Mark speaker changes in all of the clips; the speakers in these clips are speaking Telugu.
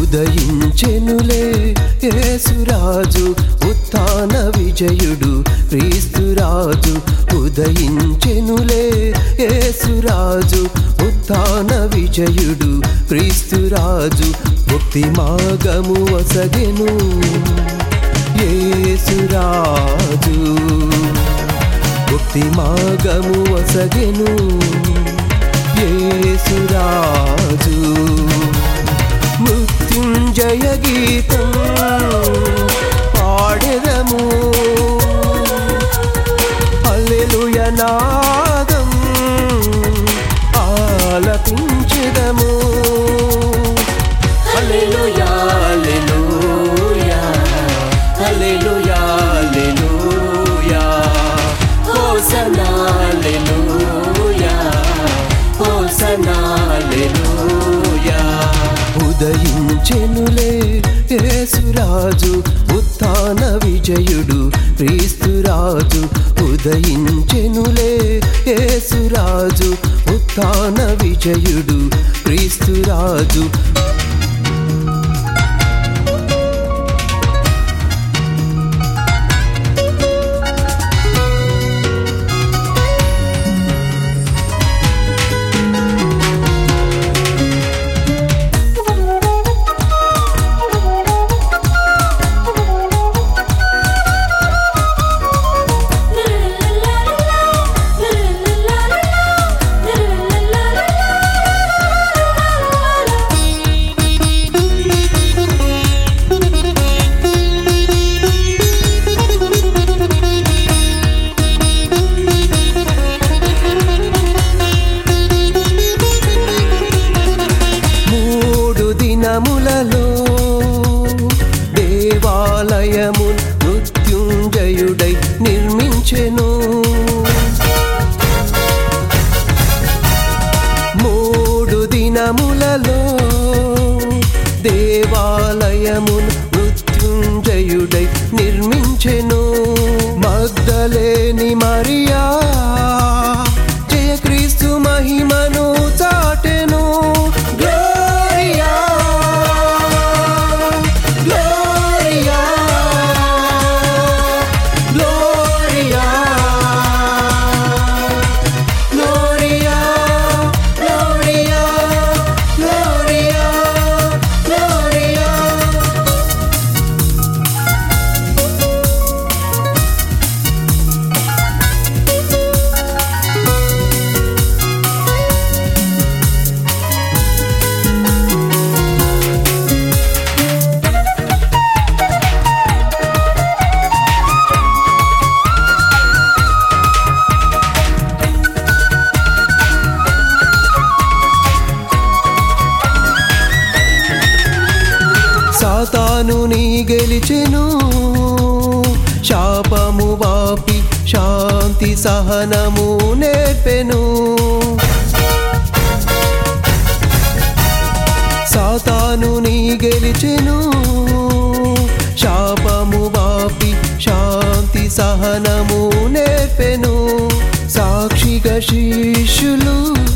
Speaker 1: ఉదయించెనులే యేసురాజు ఉత్థాన విజయుడు క్రీస్తురాజు ఉదయించెనులే యేసురాజు ఉత్థాన విజయుడు క్రీస్తురాజు ముక్తి మార్గము వసగెను యేసురాజు ముక్తి మార్గము వసగెను యేసురాజు మృత్యుంజయ గీతం పాడెదము హల్లెలూయ నాదం ఆలపించెదము హల్లెలూయా హల్లెలూయా హల్లెలూయా హల్లెలూయా హోసనా హల్లెలూయా హోసనా హల్లెలూయా ఉదయించెనులే యేసురాజు ఉత్థాన విజయుడు క్రీస్తురాజు ఉదయించెనులే యేసురాజు ఉత్థాన విజయుడు క్రీస్తురాజు మూడు దినములలో దేవాలయము మృత్యుంజయుడై నిర్మించెను మూడు దినములలో దేవాలయము మృత్యుంజయుడై నిర్మించెను మగ్ధలేని మరియా జయ క్రీస్తు మహిమను చాటెను గ్లోరియా గ్లోరియా గ్లోరియా గ్లోరియా గ్లోరియా గ్లోరియా గ్లోరియా సాతాను నీ గెలిచెను శాపము వాపి శాంతి సహనము నేర్పెను సాతాను నీ గెలిచెను శాపము వాపి శాంతి సహనము నేర్పెను సాక్షిగా శిష్యులు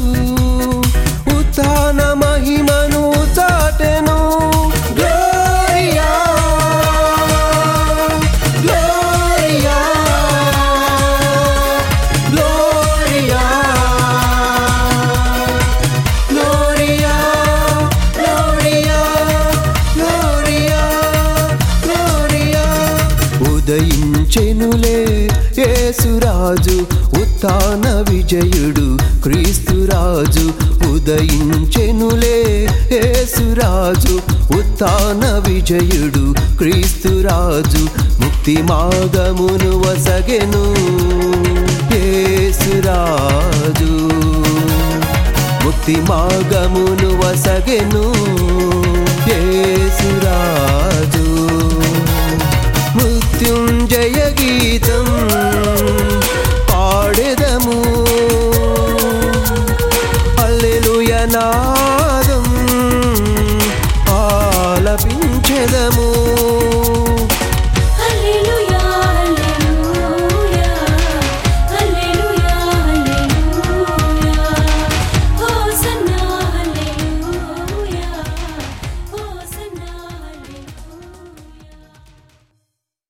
Speaker 1: ఉత్థాన మహిమను చాటెను గ్లోరియా గ్లోరియా గ్లోరియా గ్లోరియా గ్లోరియా గ్లోరియా గ్లోరియా ఉదయించెనులే యేసురాజు ఉత్థాన విజయుడు క్రీస్తురాజు ఉదయించెనులే యేసురాజు ఉత్థాన విజయుడు క్రీస్తురాజు ముక్తి మార్గమును వసగెను యేసురాజు ముక్తి మార్గమును వసగెను